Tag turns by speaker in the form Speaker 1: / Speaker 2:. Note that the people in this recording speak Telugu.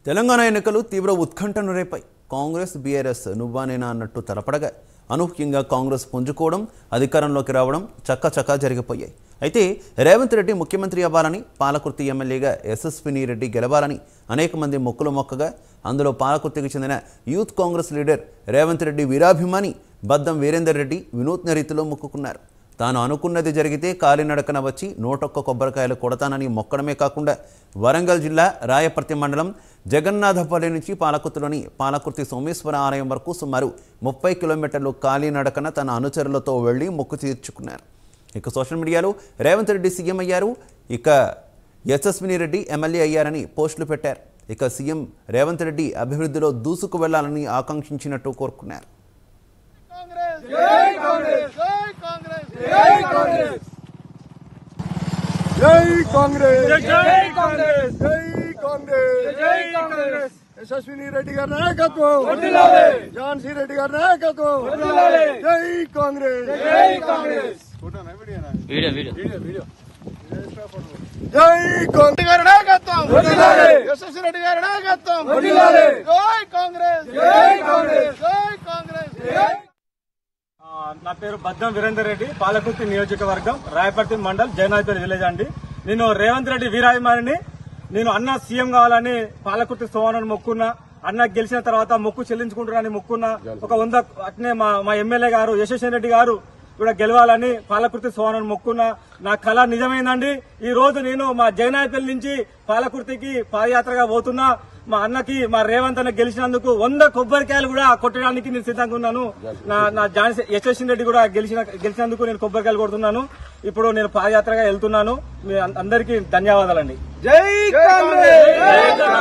Speaker 1: తెలంగాణ ఎన్నికలు తీవ్ర ఉత్కంఠను రేపాయి కాంగ్రెస్ బీఆర్ఎస్ నువ్వానేనా అన్నట్టు తలపడగా అనూహ్యంగా కాంగ్రెస్ పుంజుకోవడం అధికారంలోకి రావడం చక్కచకా జరిగిపోయాయి అయితే రేవంత్ రెడ్డి ముఖ్యమంత్రి అవ్వాలని పాలకుర్తి ఎమ్మెల్యేగా యశస్విని రెడ్డి గెలవాలని అనేక మంది మొక్కులు మొక్కగా అందులో పాలకుర్తికి చెందిన యూత్ కాంగ్రెస్ లీడర్ రేవంత్ రెడ్డి వీరాభిమాని బద్దం వీరేందర్ రెడ్డి వినూత్న రీతిలో మొక్కుకున్నారు తాను అనుకున్నది జరిగితే కాలినడకన వచ్చి నూటొక్క కొబ్బరికాయలు కొడతానని మొక్కడమే కాకుండా వరంగల్ జిల్లా రాయపర్తి మండలం జగన్నాథపల్లి నుంచి పాలకుర్తిలోని పాలకుర్తి సోమేశ్వర ఆలయం వరకు సుమారు ముప్పై కిలోమీటర్లు కాలినడకన తన అనుచరులతో వెళ్లి మొక్కు తీర్చుకున్నారు ఇక సోషల్ మీడియాలో రేవంత్ రెడ్డి సీఎం అయ్యారు ఇక యశస్విని రెడ్డి ఎమ్మెల్యే అయ్యారని పోస్టులు పెట్టారు ఇక సీఎం రేవంత్ రెడ్డి అభివృద్ధిలో దూసుకు వెళ్లాలని ఆకాంక్షించినట్టు కోరుకున్నారు
Speaker 2: జై కాంగ్రెస్ జై కాంగ్రెస్ జై కాంగ్రెస్ జై కాంగ్రెస్
Speaker 3: జై కాంగ్రెస్
Speaker 2: జై కాంగ్రెస్
Speaker 3: జై కాంగ్రెస్
Speaker 2: యశస్విని రెడ్డి గారి నాయకత్వం
Speaker 3: వర్ధిల్లాలి.
Speaker 2: ఝాన్సీ రెడ్డి గారి నాయకత్వం
Speaker 3: వర్ధిల్లాలి.
Speaker 2: జై కాంగ్రెస్
Speaker 3: జై కాంగ్రెస్
Speaker 4: వీడియో వీడియో
Speaker 2: జై కాంగ్రెస్ గారి నాయకత్వం
Speaker 3: వర్ధిల్లాలి.
Speaker 2: యశస్వి రెడ్డి గారి నాయకత్వం
Speaker 3: వర్ధిల్లాలి.
Speaker 2: జై కాంగ్రెస్
Speaker 3: జై కాంగ్రెస్.
Speaker 2: జై కాంగ్రెస్ జై
Speaker 3: ఆ, నా పేరు బద్దం వీరేందర్ రెడ్డి పాలకుర్తి నియోజకవర్గం రాయపర్తి మండల్ జయనాథపల్లి విలేజ్ అండి నేను రేవంత్ రెడ్డి వీరాభిమానిని నేను అన్న సీఎం కావాలని పాలకుర్తి సోమనని మొక్కున్నా అన్న గెలిచిన తర్వాత మొక్కు చెల్లించుకుంటున్నానని మొక్కున్నా ఒక వంద అట్నే మా మా ఎమ్మెల్యే గారు యశస్వి రెడ్డి గారు కూడా గెలవాలని పాలకుర్తి సోమనని మొక్కున్నా నా కళ నిజమైందండి ఈ రోజు నేను మా జగనాయపల్లి నుంచి పాలకుర్తికి పాదయాత్రగా పోతున్నా మా అన్నకి మా రేవంత్ అన్న గెలిచినందుకు వంద కొబ్బరికాయలు కూడా కొట్టడానికి నేను సిద్ధంగా ఉన్నాను నా నా జాన్సీ యశస్వి రెడ్డి కూడా గెలిచిన గెలిచినందుకు నేను కొబ్బరికాయలు కొడుతున్నాను ఇప్పుడు నేను పాదయాత్రగా వెళ్తున్నాను మీ అం- అందరికీ ధన్యవాదాలండి
Speaker 2: జై కాంగ్రెస్